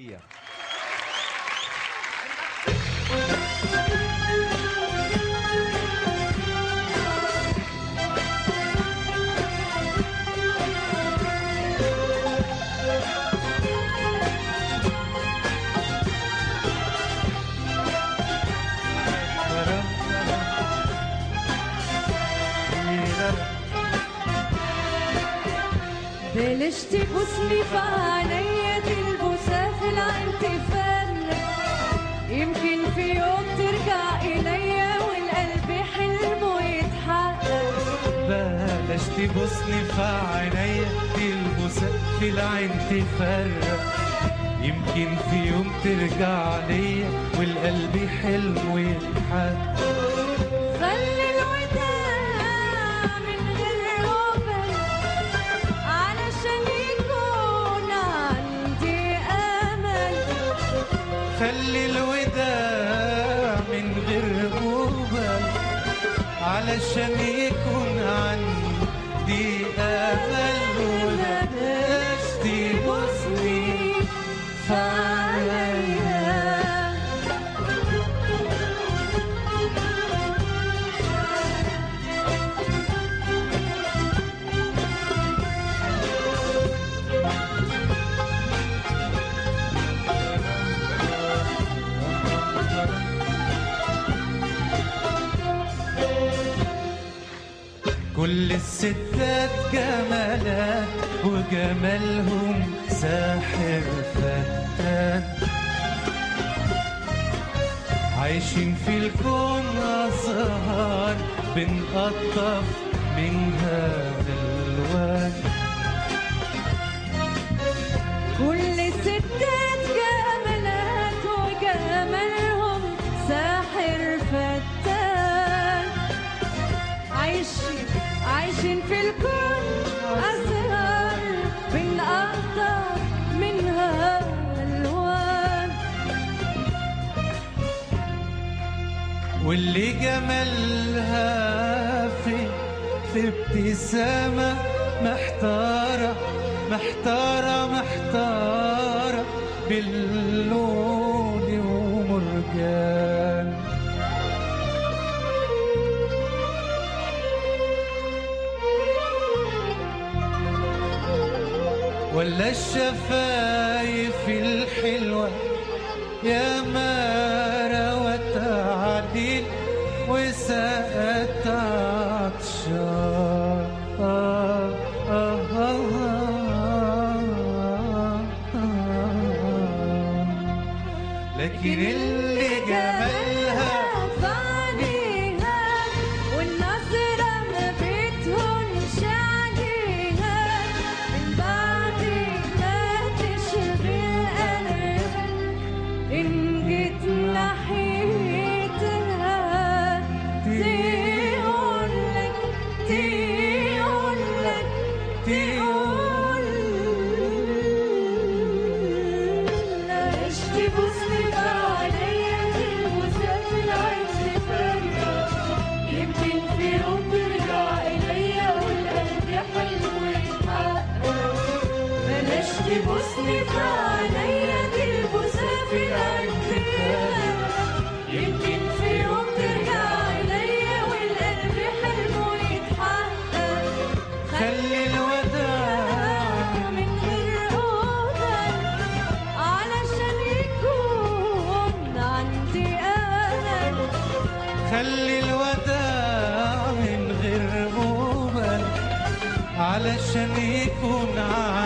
الشرقية بلش تبوسني في عينيا تلبسها في العين تفرق يمكن في يوم ترجع إليا والقلب حلمه يتحقق بلاش تبصني في عينيا تلبسك في العين تفرق يمكن في يوم ترجع ليا والقلب حلمه يتحقق خلي الوداع من غير قبل علشان يكون عندي أمل خلي الوداع من غير قبل علشان يكون عندي امل وبلاش تبصني في عينيا كل الستات جمالات وجمالهم ساحر فتان عايشين في الكون أزهار بنقطف منها الألوان كل الستات جمالات وجمالهم ساحر فتان عايشين عايشين في الكون أزهار بنقطع منها ألوان واللي جمالها في في ابتسامة محتارة محتارة محتارة باللون ومرجان ولا الشفايف الحلوة يا ما روت عليل وسقت عطشان آه آه آه آه آه لكن اللي جمالها فانيها والنظرة ما بتهونش عليها من بعد ما تشغل قلبك إن جيت ناحيتها تقولك تقولك تقولك تبوسني عليا تلبسها في العين تفرق يمكن في يوم ترجع إليا والقلب حلو يتحقق بلاش تبوسني في عينيا تلبسها في العين تفرق يمكن في يوم ترجع إليا والقلب حلمه يتحقق خلي الوداع من غير قدر علشان يكون عندي أمل خلي الوداع من غير قبل علشان يكون